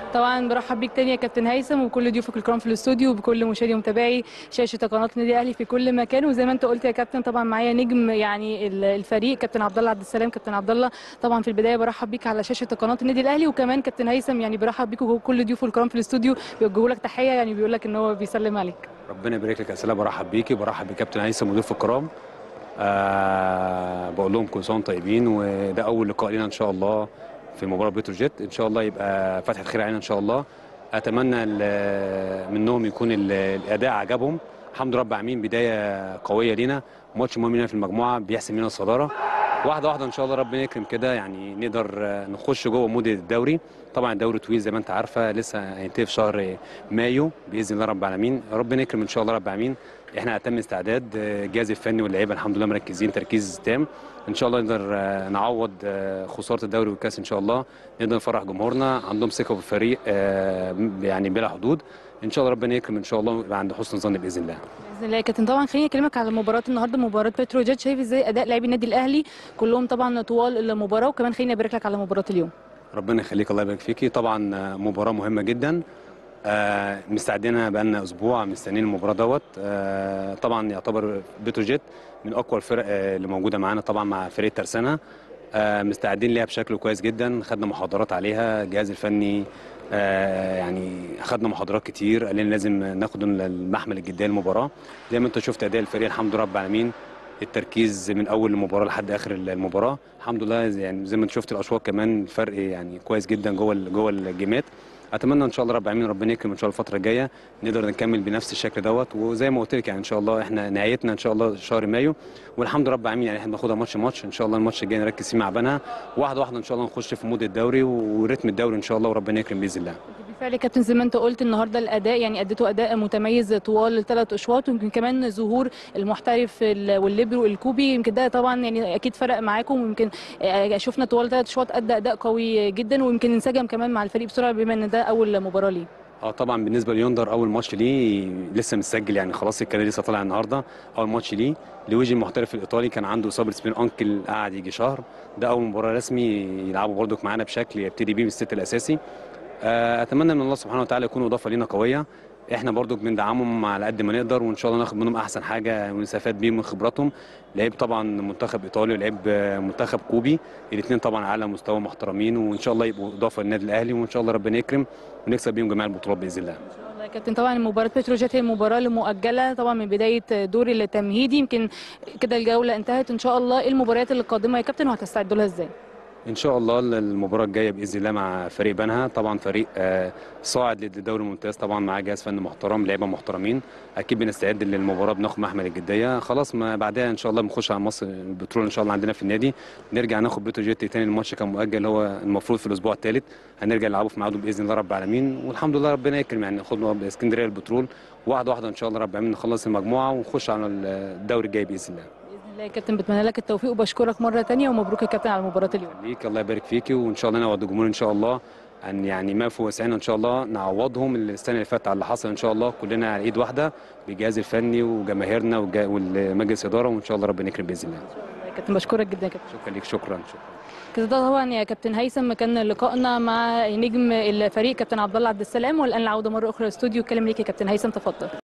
طبعا برحب بيك تاني يا كابتن هيثم وكل ضيوفك الكرام في الاستوديو وبكل مشاهدي ومتابعي شاشه قناه النادي الاهلي في كل مكان وزي ما انت قلت يا كابتن طبعا معايا نجم يعني ال- الفريق كابتن عبد الله عبد السلام كابتن عبد الله طبعا في البدايه برحب بيك على شاشه قناه النادي الاهلي وكمان كابتن هيثم يعني برحب بيك وكل ضيوفه الكرام في الاستوديو بيوجهوا لك تحيه يعني بيقول لك ان هو بيسلم عليك ربنا يبارك لك يا سلام برحب بيكي برحب بكابتن هيثم وضيوف الكرام آه بقول لهم كل سنه وانتم طيبين وده اول لقاء لنا ان شاء الله في مباراه بتروجيت ان شاء الله يبقى فتحه خير علينا ان شاء الله اتمنى ال- منهم يكون ال- الاداء عجبهم الحمد لله رب العالمين بدايه قويه لينا ماتش مهم لنا في المجموعه بيحسم لنا الصداره واحده واحده ان شاء الله ربنا يكرم كده يعني نقدر آه، نخش جوه مود الدوري طبعا الدوري طويل زي ما انت عارفه لسه هينتهي في شهر مايو باذن الله رب العالمين ربنا يكرم ان شاء الله رب العالمين احنا اتم استعداد آه، الجهاز الفني واللعيبه الحمد لله مركزين تركيز تام ان شاء الله نقدر آه، نعوض آه، خساره الدوري والكاس ان شاء الله نقدر نفرح جمهورنا عندهم ثقه في الفريق آه، يعني بلا حدود ان شاء الله ربنا يكرم ان شاء الله ويبقى عند حسن ظن باذن الله باذن الله يا كابتن طبعا خليني اكلمك على مباراه النهارده مباراه بتروجيت شايف ازاي اداء لاعبي النادي الاهلي كلهم طبعا طوال المباراه وكمان خليني ابارك لك على مباراه اليوم ربنا يخليك الله يبارك فيكي طبعا آه، مباراه مهمه جدا آه، مستعدين بقالنا اسبوع مستنيين المباراه دوت آه، طبعا يعتبر بتروجيت من اقوى الفرق آه، اللي موجوده معانا طبعا مع فريق ترسانه آه، مستعدين ليها بشكل كويس جدا خدنا محاضرات عليها الجهاز الفني آه، يعني خدنا محاضرات كتير قال لنا لازم ناخد المحمل الجديه للمباراه زي ما انت شفت اداء الفريق الحمد لله رب العالمين التركيز من اول المباراه لحد اخر المباراه الحمد لله يعني زي ما انت شفت الاشواط كمان الفرق يعني كويس جدا جوه ال- جوه الجيمات اتمنى ان شاء الله رب العالمين ربنا يكرم ان شاء الله الفتره الجايه نقدر نكمل بنفس الشكل دوت وزي ما قلت لك يعني ان شاء الله احنا نهايتنا ان شاء الله شهر مايو والحمد لله رب العالمين يعني احنا بناخدها ماتش ماتش ان شاء الله الماتش الجاي نركز فيه مع بنها واحده واحده ان شاء الله نخش في مود الدوري ورتم الدوري ان شاء الله وربنا يكرم باذن الله بالفعل يا كابتن زي ما انت قلت النهارده الاداء يعني اديته اداء متميز طوال الثلاث اشواط ويمكن كمان ظهور المحترف ال- والليبرو الكوبي يمكن ده طبعا يعني اكيد فرق معاكم ويمكن آه، شفنا طوال ثلاث اشواط ادى اداء قوي جدا ويمكن انسجم كمان مع الفريق بسرعه بما ان ده اول مباراه ليه اه طبعا بالنسبه ليوندر اول ماتش ليه لسه متسجل يعني خلاص الكلام لسه طالع النهارده اول ماتش ليه لويجي المحترف الايطالي كان عنده اصابه سبين انكل قعد يجي شهر ده اول مباراه رسمي يلعبوا برضك معانا بشكل يبتدي بيه من الست الاساسي آه، اتمنى من الله سبحانه وتعالى يكون اضافه لينا قويه احنا برضو بندعمهم على قد ما نقدر وان شاء الله ناخد منهم احسن حاجه ونستفاد بيهم من خبراتهم لعيب طبعا منتخب ايطالي ولعيب آه، منتخب كوبي الاثنين طبعا على مستوى محترمين وان شاء الله يبقوا اضافه للنادي الاهلي وان شاء الله ربنا يكرم ونكسب بيهم جميع البطولات باذن الله والله يا كابتن طبعا مباراة بتروجيت هي المباراة المؤجلة طبعا من بداية دور التمهيدي يمكن كده الجولة انتهت ان شاء الله ايه المباريات اللي القادمة يا كابتن وهتستعدوا لها ازاي؟ ان شاء الله المباراه الجايه باذن الله مع فريق بنها طبعا فريق آه، صاعد للدوري الممتاز طبعا معاه جهاز فني محترم لعيبه محترمين اكيد بنستعد للمباراه بناخد محمل الجديه خلاص ما بعدها ان شاء الله بنخش على مصر البترول ان شاء الله عندنا في النادي نرجع ناخد بتروجيت تاني الماتش كان مؤجل هو المفروض في الاسبوع الثالث هنرجع نلعبه في ميعاده باذن الله رب العالمين والحمد لله ربنا يكرم يعني ناخد اسكندريه البترول واحده واحده ان شاء الله رب العالمين نخلص المجموعه ونخش على الدوري الجاي باذن الله باذن الله يا كابتن بتمنى لك التوفيق وبشكرك مرة تانية ومبروك يا كابتن على مباراة اليوم ليك الله يبارك فيكي وان شاء الله نعوض الجمهور ان شاء الله ان يعني ما في وسعنا ان شاء الله نعوضهم السنه اللي فاتت على اللي حصل ان شاء الله كلنا على ايد واحده بالجهاز الفني وجماهيرنا والج- والمجلس اداره وان شاء الله ربنا يكرم باذن الله يا كابتن بشكرك جدا يا كابتن شكرا ليك شكرا شكرا كده ده طبعا يا كابتن هيثم كان لقائنا مع نجم الفريق كابتن عبد الله عبد السلام والان العوده مره اخرى للاستوديو كلام ليك يا كابتن هيثم تفضل